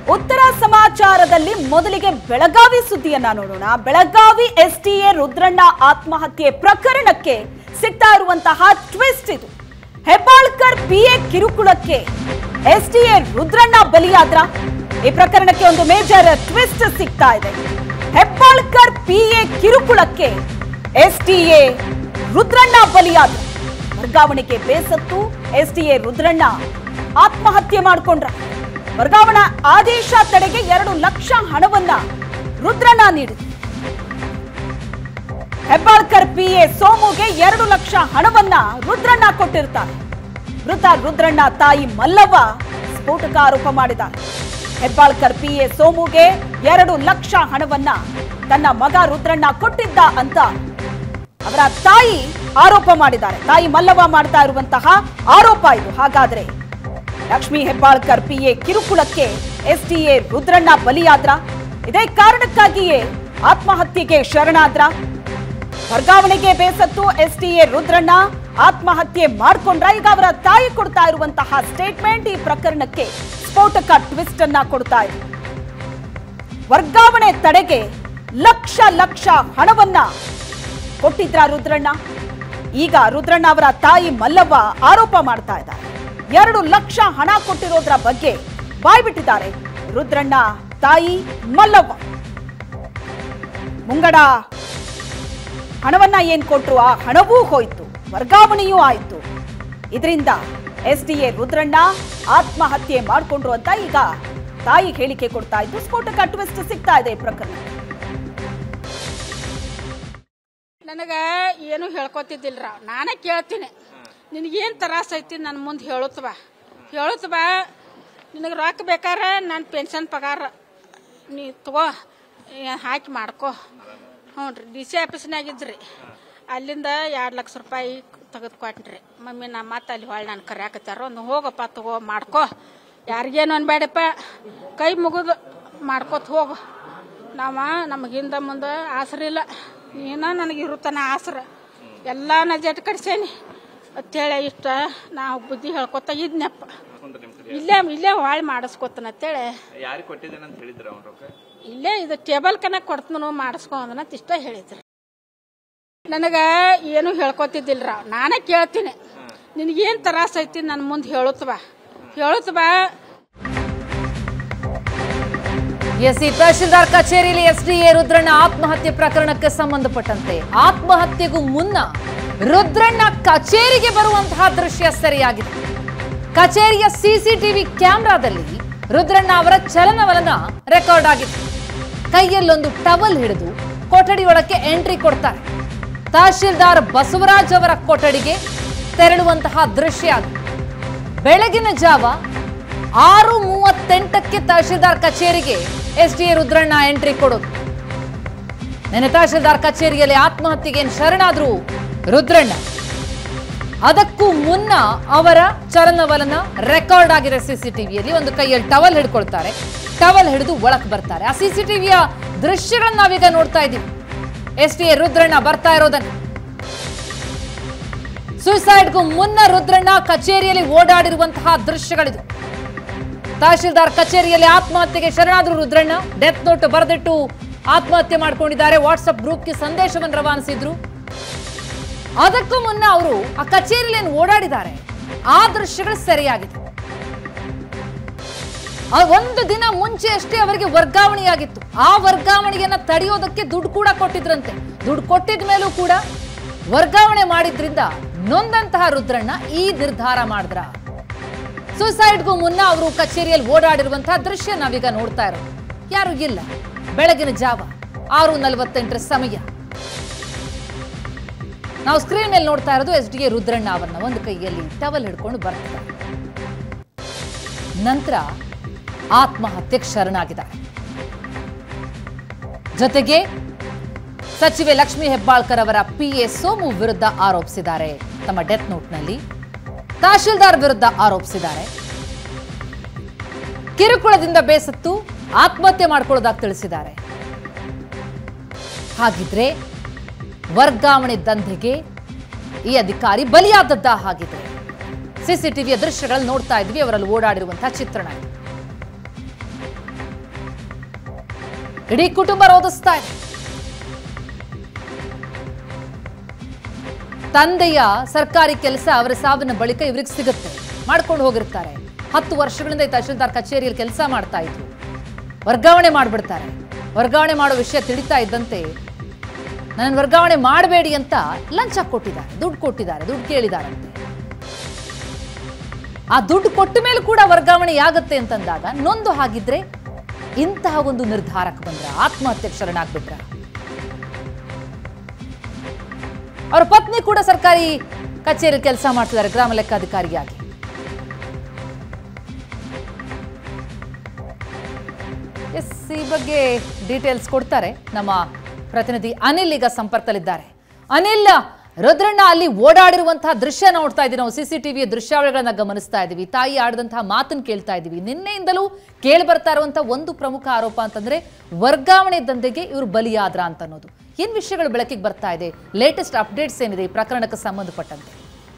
ಉತ್ತರ ಸಮಾಚಾರದಲ್ಲಿ ಮೊದಲಿಗೆ ಬೆಳಗಾವಿ ಸುದ್ದಿಯನ್ನ ನೋಡೋಣ ಬೆಳಗಾವಿ ಎಸ್ಟಿಎ ರುದ್ರಣ್ಣ ಆತ್ಮಹತ್ಯೆ ಪ್ರಕರಣಕ್ಕೆ ಸಿಗ್ತಾ ಇರುವಂತಹ ಟ್ವಿಸ್ಟ್ ಇದು ಹೆಬ್ಬಾಳ್ಕರ್ ಪಿಎ ಕಿರುಕುಳಕ್ಕೆ ಎಸ್ಟಿಎ ರುದ್ರಣ್ಣ ಬಲಿಯಾದ್ರ ಈ ಪ್ರಕರಣಕ್ಕೆ ಒಂದು ಮೇಜರ್ ಟ್ವಿಸ್ಟ್ ಸಿಗ್ತಾ ಇದೆ ಹೆಬ್ಬಾಳ್ಕರ್ ಪಿಎ ಕಿರುಕುಳಕ್ಕೆ ಎಸ್ಟಿಎ ರುದ್ರಣ್ಣ ಬಲಿಯಾದ್ರ ವರ್ಗಾವಣೆಗೆ ಬೇಸತ್ತು ಎಸ್ಟಿಎ ರುದ್ರಣ್ಣ ಆತ್ಮಹತ್ಯೆ ಮಾಡಿಕೊಂಡ್ರ ವರ್ಗಾವಣಾ ಆದೇಶ ತಡೆಗೆ ಎರಡು ಲಕ್ಷ ಹಣವನ್ನ ರುದ್ರಣ್ಣ ನೀಡಿದೆ ಹೆಬ್ಬಾಳ್ಕರ್ ಪಿಎ ಸೋಮುಗೆ ಎರಡು ಲಕ್ಷ ಹಣವನ್ನ ರುದ್ರಣ್ಣ ಕೊಟ್ಟಿರ್ತಾರೆ ಮೃತ ರುದ್ರಣ್ಣ ತಾಯಿ ಮಲ್ಲವ್ವ ಸ್ಫೋಟಕ ಆರೋಪ ಮಾಡಿದ್ದಾರೆ ಹೆಬ್ಬಾಳ್ಕರ್ ಪಿಎ ಸೋಮುಗೆ ಎರಡು ಲಕ್ಷ ಹಣವನ್ನ ತನ್ನ ಮಗ ರುದ್ರಣ್ಣ ಕೊಟ್ಟಿದ್ದ ಅಂತ ಅವರ ತಾಯಿ ಆರೋಪ ಮಾಡಿದ್ದಾರೆ ತಾಯಿ ಮಲ್ಲವ್ವ ಮಾಡ್ತಾ ಇರುವಂತಹ ಆರೋಪ ಇದು ಹಾಗಾದ್ರೆ ಲಕ್ಷ್ಮೀ ಹೆಬ್ಬಾಳ್ಕರ್ ಪಿಎ ಕಿರುಕುಳಕ್ಕೆ ಎಸ್ಟಿಎ ರುದ್ರಣ್ಣ ಬಲಿಯಾದ್ರ ಇದೇ ಕಾರಣಕ್ಕಾಗಿಯೇ ಆತ್ಮಹತ್ಯೆಗೆ ಶರಣಾದ್ರ ವರ್ಗಾವಣೆಗೆ ಬೇಸತ್ತು ಎಸ್ಟಿಎ ರುದ್ರಣ್ಣ ಆತ್ಮಹತ್ಯೆ ಮಾಡ್ಕೊಂಡ್ರ ಈಗ ಅವರ ತಾಯಿ ಕೊಡ್ತಾ ಇರುವಂತಹ ಸ್ಟೇಟ್ಮೆಂಟ್ ಈ ಪ್ರಕರಣಕ್ಕೆ ಸ್ಫೋಟಕ ಟ್ವಿಸ್ಟ್ ಅನ್ನ ಕೊಡ್ತಾ ಇದೆ ವರ್ಗಾವಣೆ ತಡೆಗೆ ಲಕ್ಷ ಲಕ್ಷ ಹಣವನ್ನ ಕೊಟ್ಟಿದ್ರ ರುದ್ರಣ್ಣ ಈಗ ರುದ್ರಣ್ಣ ಅವರ ತಾಯಿ ಮಲ್ಲವ್ವ ಆರೋಪ ಮಾಡ್ತಾ ಇದ್ದಾರೆ ಎರಡು ಲಕ್ಷ ಹಣ ಕೊಟ್ಟಿರೋದ್ರ ಬಗ್ಗೆ ಬಾಯ್ಬಿಟ್ಟಿದ್ದಾರೆ ರುದ್ರಣ್ಣ ತಾಯಿ ಮಲ್ಲವ್ವ ಮುಂಗಡ ಹಣವನ್ನ ಏನ್ ಕೊಟ್ರು ಆ ಹಣವೂ ಹೋಯ್ತು ವರ್ಗಾವಣೆಯೂ ಆಯ್ತು ಇದರಿಂದ ಎಸ್ ಡಿ ಎ ರುದ್ರಣ್ಣ ಆತ್ಮಹತ್ಯೆ ಮಾಡಿಕೊಂಡ್ರು ಅಂತ ಈಗ ತಾಯಿ ಹೇಳಿಕೆ ಕೊಡ್ತಾ ಇದ್ದು ಸ್ಫೋಟಕ ಟ್ವಿಸ್ಟ್ ಸಿಗ್ತಾ ಇದೆ ಈ ಪ್ರಕರಣ ನನಗ ಏನು ಹೇಳ್ಕೊತಿದ್ದಿಲ್ರ ನಾನೇ ಕೇಳ್ತೀನಿ ನಿನಗೇನು ತ್ರಾಸ ಐತಿ ನನ್ನ ಮುಂದೆ ಹೇಳುತ್ತವ ಹೇಳುತ್ತವ ನಿನಗೆ ರೊಕ್ಕ ಬೇಕಾರೆ ನನ್ನ ಪೆನ್ಷನ್ ಪಗಾರ ನೀ ತಗೋ ಏ, ಹಾಕಿ ಮಾಡ್ಕೋ ಹ್ಞೂ ರೀ ಡಿ ಸಿ ಆಫೀಸ್ನಾಗಿದ್ರಿ ಅಲ್ಲಿಂದ ಎರಡು ಲಕ್ಷ ರೂಪಾಯಿ ತೆಗೆದು ಕೊಟ್ರಿ ಮಮ್ಮಿ ನಾ ಮತ್ತೆ ಅಲ್ಲಿ ಹೊಳ್ಳಿ ನಾನು ಕರ್ಯಾಕತ್ತಾರ ಒಂದು ಹೋಗಪ್ಪ ತಗೋ ಮಾಡ್ಕೋ ಯಾರಿಗೇನು ಅನ್ಬೇಡಪ್ಪ ಕೈ ಮುಗಿದು ಮಾಡ್ಕೋತ ಹೋಗು ನಾವ ನಮಗೆ ಹಿಂದೆ ಮುಂದೆ ಆಸರಿಲ್ಲ ನೀನ ನನಗೆ ಇರುತ್ತಾನ ಆಸರ ಎಲ್ಲ ನಾ ಜಟ್ ಕಡ್ಸೇನಿ ಅಂತೇಳಿ ಇಷ್ಟ ನಾವು ಬುದ್ಧಿ ಹೇಳ್ಕೊತ ಇದ್ನಪ್ಪ ಇಲ್ಲೇ ಇಲ್ಲೇ ಹಾಳು ಮಾಡಿಸ್ಕೊತಾನ ಅಂತೇಳಿ ಯಾರಿಗೆ ಕೊಟ್ಟಿದ್ದೇನೆ ಅಂತ ಹೇಳಿದ್ರ ಅವ್ನ ರೊಕ್ಕ ಇಲ್ಲೇ ಇದು ಟೇಬಲ್ ಕನ ಕೊಡ್ತನು ಮಾಡಿಸ್ಕೊ ಅಂದನಂತ ಇಷ್ಟ ಹೇಳಿದ್ರು ನನಗ ಏನು ಹೇಳ್ಕೊತಿದ್ದಿಲ್ರ ನಾನೇ ಕೇಳ್ತೀನಿ ನಿನಗೇನು ತ್ರಾಸ ಐತಿ ನನ್ನ ಮುಂದೆ ಹೇಳುತ್ತವ ಹೇಳುತ್ತವ ಎಸ್ ಈ ತಹಶೀಲ್ದಾರ್ ಕಚೇರಿಯಲ್ಲಿ ಎಸ್ಡಿಎ ರುದ್ರಣ್ಣ ಆತ್ಮಹತ್ಯೆ ಪ್ರಕರಣಕ್ಕೆ ಸಂಬಂಧಪಟ್ಟಂತೆ ಆತ್ಮಹತ್ಯೆಗೂ ಮುನ್ನ ರುದ್ರಣ್ಣ ಕಚೇರಿಗೆ ಬರುವಂತಹ ದೃಶ್ಯ ಸೆರೆಯಾಗಿದೆ ಕಚೇರಿಯ ಸಿಸಿಟಿವಿ ಕ್ಯಾಮೆರಾದಲ್ಲಿ ರುದ್ರಣ್ಣ ಅವರ ಚಲನವಲನ ರೆಕಾರ್ಡ್ ಆಗಿದೆ ಕೈಯಲ್ಲೊಂದು ಟವಲ್ ಹಿಡಿದು ಕೊಠಡಿಯೊಳಕ್ಕೆ ಎಂಟ್ರಿ ಕೊಡ್ತಾರೆ ತಹಶೀಲ್ದಾರ್ ಬಸವರಾಜ್ ಅವರ ಕೊಠಡಿಗೆ ತೆರಳುವಂತಹ ದೃಶ್ಯ ಅದು ಬೆಳಗಿನ ಜಾವ ಆರು ಮೂವತ್ತೆಂಟಕ್ಕೆ ತಹಶೀಲ್ದಾರ್ ಕಚೇರಿಗೆ ಎಸ್ ಡಿ ರುದ್ರಣ್ಣ ಎಂಟ್ರಿ ಕೊಡೋದು ನೆನೆ ತಹಶೀಲ್ದಾರ್ ಕಚೇರಿಯಲ್ಲಿ ಆತ್ಮಹತ್ಯೆಗೆ ಶರಣಾದ್ರು ರುದ್ರಣ್ಣ ಅದಕ್ಕೂ ಮುನ್ನ ಅವರ ಚಲನವಲನ ರೆಕಾರ್ಡ್ ಆಗಿದೆ ಸಿಸಿಟಿವಿಯಲ್ಲಿ ಒಂದು ಕೈಯಲ್ಲಿ ಟವಲ್ ಹಿಡ್ಕೊಳ್ತಾರೆ ಟವಲ್ ಹಿಡಿದು ಒಳಕ್ ಬರ್ತಾರೆ ಆ ಸಿಸಿಟಿವಿಯ ದೃಶ್ಯಗಳನ್ನ ನಾವೀಗ ನೋಡ್ತಾ ಇದ್ದೀವಿ ಎಸ್ ಟಿ ರುದ್ರಣ್ಣ ಬರ್ತಾ ಇರೋದನ್ನ ಸುಸೈಡ್ಗೂ ಮುನ್ನ ರುದ್ರಣ್ಣ ಕಚೇರಿಯಲ್ಲಿ ಓಡಾಡಿರುವಂತಹ ದೃಶ್ಯಗಳಿದು ತಹಶೀಲ್ದಾರ್ ಕಚೇರಿಯಲ್ಲಿ ಆತ್ಮಹತ್ಯೆಗೆ ಶರಣಾದ್ರು ರುದ್ರಣ್ಣ ಡೆತ್ ನೋಟ್ ಬರೆದಿಟ್ಟು ಆತ್ಮಹತ್ಯೆ ಮಾಡ್ಕೊಂಡಿದ್ದಾರೆ ವಾಟ್ಸಪ್ ಗ್ರೂಪ್ಗೆ ಸಂದೇಶವನ್ನು ರವಾನಿಸಿದ್ರು ಅದಕ್ಕೂ ಮುನ್ನ ಅವರು ಆ ಕಚೇರಿಯಲ್ಲಿ ಏನು ಓಡಾಡಿದ್ದಾರೆ ಆ ದೃಶ್ಯಗಳು ಸರಿಯಾಗಿದೆ ಆ ಒಂದು ದಿನ ಮುಂಚೆ ಅಷ್ಟೇ ಅವರಿಗೆ ವರ್ಗಾವಣೆಯಾಗಿತ್ತು ಆ ವರ್ಗಾವಣೆಯನ್ನ ತಡೆಯೋದಕ್ಕೆ ದುಡ್ಡು ಕೂಡ ಕೊಟ್ಟಿದ್ರಂತೆ ದುಡ್ಡು ಕೊಟ್ಟಿದ ಮೇಲೂ ಕೂಡ ವರ್ಗಾವಣೆ ಮಾಡಿದ್ರಿಂದ ನೊಂದಂತಹ ರುದ್ರಣ್ಣ ಈ ನಿರ್ಧಾರ ಮಾಡಿದ್ರ ಸುಸೈಡ್ಗೂ ಮುನ್ನ ಅವರು ಕಚೇರಿಯಲ್ಲಿ ಓಡಾಡಿರುವಂತಹ ದೃಶ್ಯ ನಾವೀಗ ನೋಡ್ತಾ ಇರೋದು ಯಾರು ಇಲ್ಲ ಬೆಳಗಿನ ಜಾವ ಆರು ನಲವತ್ತೆಂಟರ ಸಮಯ ನಾವು ಸ್ಕ್ರೀನ್ ಮೇಲೆ ನೋಡ್ತಾ ಇರೋದು ಎಸ್ ಡಿ ಎ ರುದ್ರಣ್ಣ ಅವರನ್ನ ಒಂದು ಕೈಯಲ್ಲಿ ಟವಲ್ ಹಿಡ್ಕೊಂಡು ಬರ್ತಾರೆ ನಂತರ ಆತ್ಮಹತ್ಯೆಗೆ ಶರಣಾಗಿದ್ದಾರೆ ಜೊತೆಗೆ ಸಚಿವೆ ಲಕ್ಷ್ಮೀ ಹೆಬ್ಬಾಳ್ಕರ್ ಅವರ ಪಿ ಎ ಸೋಮು ವಿರುದ್ಧ ಆರೋಪಿಸಿದ್ದಾರೆ ತಮ್ಮ ಡೆತ್ ನೋಟ್ನಲ್ಲಿ ತಹಶೀಲ್ದಾರ್ ವಿರುದ್ಧ ಆರೋಪಿಸಿದ್ದಾರೆ ಕಿರುಕುಳದಿಂದ ಬೇಸತ್ತು ಆತ್ಮಹತ್ಯೆ ಮಾಡ್ಕೊಳ್ಳೋದಾಗಿ ತಿಳಿಸಿದ್ದಾರೆ ಹಾಗಿದ್ರೆ ವರ್ಗಾವಣೆ ದಂಧೆಗೆ ಈ ಅಧಿಕಾರಿ ಬಲಿಯಾದದ್ದ ಹಾಗಿದ್ರೆ ಸಿಸಿಟಿವಿಯ ದೃಶ್ಯಗಳಲ್ಲಿ ನೋಡ್ತಾ ಇದ್ವಿ ಅವರಲ್ಲಿ ಓಡಾಡಿರುವಂತಹ ಚಿತ್ರಣ ಇದು. ಇಡೀ ಕುಟುಂಬ ರೋಧಿಸ್ತಾ ಇದೆ ತಂದೆಯ ಸರ್ಕಾರಿ ಕೆಲಸ ಅವರ ಸಾವಿನ ಬಳಿಕ ಇವ್ರಿಗೆ ಸಿಗುತ್ತೆ ಮಾಡ್ಕೊಂಡು ಹೋಗಿರ್ತಾರೆ ಹತ್ತು ವರ್ಷಗಳಿಂದ ಈ ತಹಶೀಲ್ದಾರ್ ಕಚೇರಿಯಲ್ಲಿ ಕೆಲಸ ಮಾಡ್ತಾ ಇದ್ರು ವರ್ಗಾವಣೆ ಮಾಡಿಬಿಡ್ತಾರೆ ವರ್ಗಾವಣೆ ಮಾಡೋ ವಿಷಯ ತಿಳಿತಾ ಇದ್ದಂತೆ ನನ್ನ ವರ್ಗಾವಣೆ ಮಾಡಬೇಡಿ ಅಂತ ಲಂಚ ಕೊಟ್ಟಿದ್ದಾರೆ ದುಡ್ಡು ಕೊಟ್ಟಿದ್ದಾರೆ ದುಡ್ಡು ಕೇಳಿದಾರಂತೆ ಆ ದುಡ್ಡು ಕೊಟ್ಟ ಮೇಲೆ ಕೂಡ ವರ್ಗಾವಣೆ ಆಗುತ್ತೆ ಅಂತಂದಾಗ ನೊಂದು ಹಾಗಿದ್ರೆ ಇಂತಹ ಒಂದು ನಿರ್ಧಾರಕ್ಕೆ ಬಂದ್ರ ಆತ್ಮಹತ್ಯೆ ಶರಣಾಗ್ಬಿಟ್ರ ಅವರ ಪತ್ನಿ ಕೂಡ ಸರ್ಕಾರಿ ಕಚೇರಿ ಕೆಲಸ ಮಾಡ್ತಿದ್ದಾರೆ ಗ್ರಾಮ ಲೆಕ್ಕಾಧಿಕಾರಿಯಾಗಿ ಎಸ್ ಈ ಬಗ್ಗೆ ಡೀಟೇಲ್ಸ್ ಕೊಡ್ತಾರೆ ನಮ್ಮ ಪ್ರತಿನಿಧಿ ಅನಿಲ್ ಈಗ ಸಂಪರ್ಕದಲ್ಲಿದ್ದಾರೆ ಅನಿಲ್ ರುದ್ರಣ್ಣ ಅಲ್ಲಿ ಓಡಾಡಿರುವಂತಹ ದೃಶ್ಯ ನೋಡ್ತಾ ಇದ್ದೀವಿ ನಾವು ಸಿಸಿಟಿವಿಯ ದೃಶ್ಯಾವಳಿಗಳನ್ನ ಗಮನಿಸ್ತಾ ಇದ್ದೀವಿ ತಾಯಿ ಆಡಿದಂತಹ ಮಾತನ್ನು ಕೇಳ್ತಾ ಇದ್ದೀವಿ ನಿನ್ನೆಯಿಂದಲೂ ಕೇಳಿ ಬರ್ತಾ ಇರುವಂತಹ ಒಂದು ಪ್ರಮುಖ ಆರೋಪ ಅಂತಂದ್ರೆ ವರ್ಗಾವಣೆ ದಂಧೆಗೆ ಇವರು ಬಲಿಯಾದ್ರ ಅಂತ ಅನ್ನೋದು ಏನ್ ವಿಷಯಗಳು ಬೆಳಕಿಗೆ ಬರ್ತಾ ಇದೆ ಲೇಟೆಸ್ಟ್ ಅಪ್ಡೇಟ್ಸ್ ಏನಿದೆ ಈ ಪ್ರಕರಣಕ್ಕೆ ಸಂಬಂಧಪಟ್ಟಂತೆ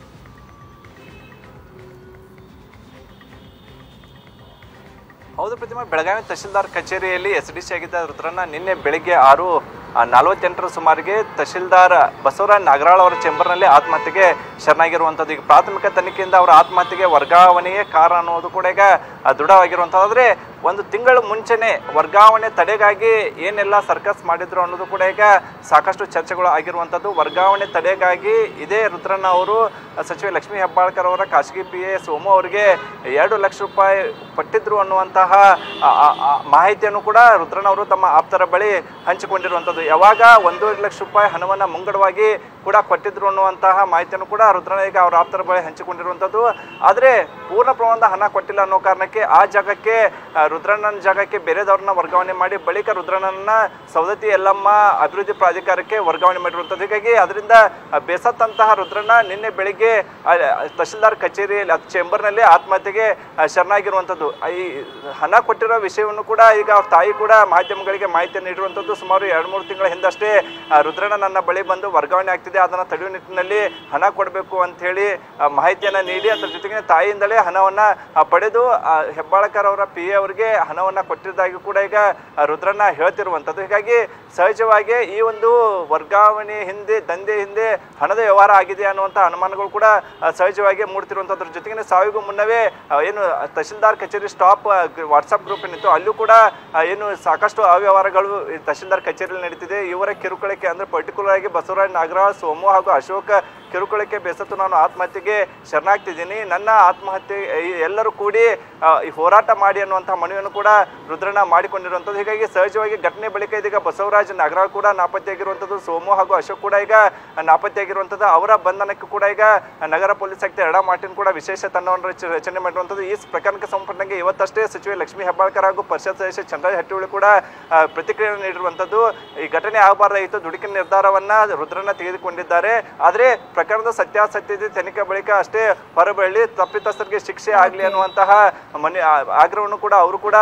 ಹೌದು ಪ್ರತಿಮಾ ಬೆಳಗಾವಿ ತಹಶೀಲ್ದಾರ್ ಕಚೇರಿಯಲ್ಲಿ ಎಸ್ ಡಿ ಸಿ ಆಗಿದ್ದ ರುದ್ರನ್ನ ನಿನ್ನೆ ಬೆಳಿಗ್ಗೆ ಆರು ಆ, ನಲವತ್ತೆಂಟರ ಸುಮಾರಿಗೆ ತಹಶೀಲ್ದಾರ್ ಬಸವರಾಜ್ ನಾಗರಾಳ್ ಅವರ ಚೇಂಬರ್ನಲ್ಲಿ ಆತ್ಮಹತ್ಯೆಗೆ ಶರಣಾಗಿರುವಂಥದ್ದು ಈಗ ಪ್ರಾಥಮಿಕ ತನಿಖೆಯಿಂದ ಅವರ ಆತ್ಮಹತ್ಯೆಗೆ ವರ್ಗಾವಣೆಯೇ ಕಾರಣ ಅನ್ನೋದು ಕೂಡ ಈಗ ಆ, ದೃಢವಾಗಿರುವಂಥದ್ದು ಆದರೆ ಒಂದು ತಿಂಗಳು ಮುಂಚೆನೆ ವರ್ಗಾವಣೆ ತಡೆಗಾಗಿ ಏನೆಲ್ಲ ಸರ್ಕಸ್ ಮಾಡಿದ್ರು ಅನ್ನೋದು ಕೂಡ ಈಗ ಸಾಕಷ್ಟು ಚರ್ಚೆಗಳು ಆಗಿರುವಂಥದ್ದು ವರ್ಗಾವಣೆ ತಡೆಗಾಗಿ ಇದೇ ರುದ್ರಣ್ಣ ಅವರು ಸಚಿವ ಲಕ್ಷ್ಮೀ ಹೆಬ್ಬಾಳ್ಕರ್ ಅವರ ಖಾಸಗಿ ಪಿ ಎ ಸೋಮು ಅವರಿಗೆ ಎರಡು ಲಕ್ಷ ರೂಪಾಯಿ ಕೊಟ್ಟಿದ್ರು ಅನ್ನುವಂತಹ ಆ- ಆ- ಆ ಮಾಹಿತಿಯನ್ನು ಕೂಡ ರುದ್ರಣ್ಣ ಅವರು ತಮ್ಮ ಆಪ್ತರ ಬಳಿ ಹಂಚಿಕೊಂಡಿರುವಂಥದ್ದು ಯಾವಾಗ ಒಂದೂವರೆ ಲಕ್ಷ ರೂಪಾಯಿ ಹಣವನ್ನು ಮುಂಗಡವಾಗಿ ಕೂಡ ಕೊಟ್ಟಿದ್ರು ಅನ್ನುವಂತಹ ಮಾಹಿತಿಯನ್ನು ಕೂಡ ರುದ್ರಣ್ಣ ಈಗ ಅವರ ಆಪ್ತರ ಬಳಿ ಹಂಚಿಕೊಂಡಿರುವಂಥದ್ದು ಆದರೆ ಪೂರ್ಣ ಪ್ರಮಾಣದ ಹಣ ಕೊಟ್ಟಿಲ್ಲ ಅನ್ನೋ ಕಾರಣಕ್ಕೆ ಆ ಜಾಗಕ್ಕೆ ಆ, ರುದ್ರಣ್ಣನ ಜಾಗಕ್ಕೆ ಬೇರೆದವ್ರನ್ನ ವರ್ಗಾವಣೆ ಮಾಡಿ ಬಳಿಕ ರುದ್ರಣ್ಣನ ಸವದತ್ತಿ ಯಲ್ಲಮ್ಮ ಅಭಿವೃದ್ಧಿ ಪ್ರಾಧಿಕಾರಕ್ಕೆ ವರ್ಗಾವಣೆ ಮಾಡಿರುವಂಥದ್ದು ಹೀಗಾಗಿ ಅದರಿಂದ ಆ, ಬೇಸತ್ತಂತಹ ರುದ್ರಣ್ಣ ನಿನ್ನೆ ಬೆಳಿಗ್ಗೆ ಆ, ತಹಶೀಲ್ದಾರ್ ಕಚೇರಿಯಲ್ಲಿ ಅದು ಚೇಂಬರ್ನಲ್ಲಿ ಆತ್ಮಹತ್ಯೆಗೆ ಆ, ಶರಣಾಗಿರುವಂಥದ್ದು ಆ, ಈ ಹಣ ಕೊಟ್ಟಿರೋ ವಿಷಯವನ್ನು ಕೂಡ ಈಗ ಅವ್ರ ತಾಯಿ ಕೂಡ ಮಾಧ್ಯಮಗಳಿಗೆ ಮಾಹಿತಿ ನೀಡಿರುವಂಥದ್ದು ಸುಮಾರು ಎರಡು ಮೂರು ತಿಂಗಳ ಹಿಂದಷ್ಟೇ ಆ, ರುದ್ರಣ್ಣ ನನ್ನ ಬಳಿ ಬಂದು ವರ್ಗಾವಣೆ ಆಗ್ತಿದೆ ಅದನ್ನು ತಡೆಯುವ ನಿಟ್ಟಿನಲ್ಲಿ ಹಣ ಕೊಡಬೇಕು ಅಂತ ಹೇಳಿ ಆ, ಮಾಹಿತಿಯನ್ನ ನೀಡಿ ಅದರ ಜೊತೆಗೆ ತಾಯಿಯಿಂದಲೇ ಹಣವನ್ನ ಆ, ಪಡೆದು ಆ, ಹೆಬ್ಬಾಳಕರ್ ಅವರ ಪಿ ಎ ಅವರಿಗೆ ಹಣವನ್ನ ಕೊಟ್ಟಿದ್ದಾಗಿ ಕೂಡ ಈಗ ಆ, ರುದ್ರಣ್ಣ ಹೇಳ್ತಿರುವಂಥದ್ದು ಹೀಗಾಗಿ ಸಹಜವಾಗಿ ಈ ಒಂದು ವರ್ಗಾವಣೆ ಹಿಂದೆ ದಂಧೆ ಹಿಂದೆ ಹಣದ ವ್ಯವಹಾರ ಆಗಿದೆ ಅನ್ನುವಂಥ ಅನುಮಾನಗಳು ಕೂಡ ಆ, ಸಹಜವಾಗಿ ಮೂಡ್ತಿರುವಂಥದ್ರ ಜೊತೆಗೆ ಸಾವಿಗೂ ಮುನ್ನವೇ ಆ, ಏನು ತಹಶೀಲ್ದಾರ್ ಕಚೇರಿ ಸ್ಟಾಪ್ ವಾಟ್ಸಪ್ ಗ್ರೂಪ್ ಏನಿತ್ತು ಅಲ್ಲೂ ಕೂಡ ಆ, ಏನು ಸಾಕಷ್ಟು ಅವ್ಯವಹಾರಗಳು ಈ ತಹಶೀಲ್ದಾರ್ ಕಚೇರಿಯಲ್ಲಿ ನಡೀತಿದೆ ಇವರ ಕಿರುಕುಳಕ್ಕೆ ಅಂದ್ರೆ ಪರ್ಟಿಕ್ಯುಲರ್ ಆಗಿ ಬಸವರಾಜ್ ನಾಗರಾಜ್ ಸೋಮು ಹಾಗೂ ಅಶೋಕ್ ಕಿರುಕುಳಕ್ಕೆ ಬೇಸತ್ತು ನಾನು ಆತ್ಮಹತ್ಯೆಗೆ ಶರಣಾಗ್ತಿದ್ದೀನಿ ನನ್ನ ಆತ್ಮಹತ್ಯೆ ಈ ಎಲ್ಲರೂ ಕೂಡಿ ಆ, ಈ ಹೋರಾಟ ಮಾಡಿ ಅನ್ನುವಂಥ ಮನವಿಯನ್ನು ಕೂಡ ರುದ್ರಣ್ಣ ಮಾಡಿಕೊಂಡಿರುವಂಥದ್ದು ಹೀಗಾಗಿ ಸಹಜವಾಗಿ ಘಟನೆ ಬಳಿಕ ಇದೀಗ ಬಸವರಾಜ್ ನಾಗರಾಳ್ ಕೂಡ ನಾಪತ್ತೆಯಾಗಿರುವಂಥದ್ದು ಸೋಮು ಹಾಗೂ ಅಶೋಕ್ ಕೂಡ ಈಗ ನಾಪತ್ತೆಯಾಗಿರುವಂಥದ್ದು ಅವರ ಬಂಧನಕ್ಕೆ ಕೂಡ ಈಗ ನಗರ ಪೊಲೀಸ್ ಆಯುಕ್ತ ಎಡ ಮಾರ್ಟಿನ್ ಕೂಡ ವಿಶೇಷ ತಂಡವನ್ನು ರಚ- ರಚನೆ ಮಾಡಿರುವಂಥದ್ದು ಈ ಪ್ರಕರಣಕ್ಕೆ ಸಂಬಂಧಪಟ್ಟಂಗೆ ಇವತ್ತಷ್ಟೇ ಸಚಿವ ಲಕ್ಷ್ಮೀ ಹೆಬ್ಬಾಳ್ಕರ್ ಹಾಗೂ ಪರಿಷತ್ ಸದಸ್ಯ ಚಂದ್ರರಾಜ್ ಹಟ್ಟಿಹೊಳಿ ಕೂಡ ಆ, ಪ್ರತಿಕ್ರಿಯೆಯನ್ನು ನೀಡಿರುವಂಥದ್ದು ಈ ಘಟನೆ ಆಗಬಾರ್ದಾಗಿತ್ತು ದುಡುಕಿನ ನಿರ್ಧಾರವನ್ನ ರುದ್ರಣ್ಣ ತೆಗೆದುಕೊಂಡಿದ್ದಾರೆ ಆದರೆ ಪ್ರಕರಣದ ಸತ್ಯಾಸತ್ಯತೆ ತನಿಖೆ ಬಳಿಕ ಅಷ್ಟೇ ಹೊರಬಳ್ಳಿ ತಪ್ಪಿತಸ್ಥರಿಗೆ ಶಿಕ್ಷೆ ಆಗಲಿ ಅನ್ನುವಂತಹ ಮನೆ ಆ- ಆಗ್ರಹವನ್ನು ಕೂಡ ಅವರು ಕೂಡ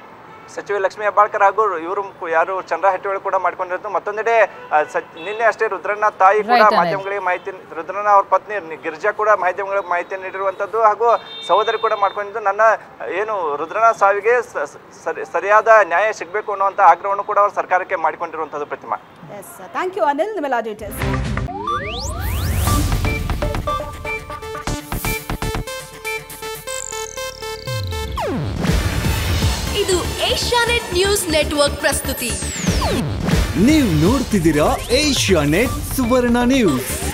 ಸಚಿವ ಲಕ್ಷ್ಮೀ ಹೆಬ್ಬಾಳ್ಕರ್ ಹಾಗೂ ಇವರು ಯಾರು ಚಂದ್ರ ಹಟ್ಟಿಗಳು ಕೂಡ ಮಾಡ್ಕೊಂಡಿರೋದು ಮತ್ತೊಂದೆಡೆ ಆ, ಸಚ್- ನಿನ್ನೆ ಅಷ್ಟೇ ರುದ್ರಣ್ಣ ತಾಯಿ ಕೂಡ Right, Anil. ಮಾಧ್ಯಮಗಳಿಗೆ ಮಾಹಿತಿ ರುದ್ರಣ್ಣ ಅವ್ರ ಪತ್ನಿ ನಿ- ಗಿರಿಜಾ ಕೂಡ ಮಾಧ್ಯಮಗಳಿಗೆ ಮಾಹಿತಿ ನೀಡಿರುವಂಥದ್ದು ಹಾಗೂ ಸಹೋದರಿ ಕೂಡ ಮಾಡ್ಕೊಂಡಿದ್ದು ನನ್ನ ಏನು ರುದ್ರಣ್ಣ ಸಾವಿಗೆ ಸ- ಸ- ಸರಿ- ಸರಿಯಾದ ನ್ಯಾಯ ಸಿಗಬೇಕು ಅನ್ನುವಂಥ ಆಗ್ರಹವನ್ನು ಕೂಡ ಅವರು ಸರ್ಕಾರಕ್ಕೆ ಮಾಡಿಕೊಂಡಿರುವಂಥದ್ದು ಪ್ರತಿಮಾ ಎಸ್ ಥ್ಯಾಂಕ್ ಯು ಅನಿಲ್ ನಿಮ್ಮೆಲ್ಲ ಡೀಟೇಲ್ಸ್ ಇದು ಏಷ್ಯಾನೆಟ್ ನ್ಯೂಸ್ ನೆಟ್ವರ್ಕ್ ಪ್ರಸ್ತುತಿ ನೀವು ನೋಡ್ತಿದ್ದೀರಾ ಏಷ್ಯಾ ನೆಟ್ ಸುವರ್ಣ ನ್ಯೂಸ್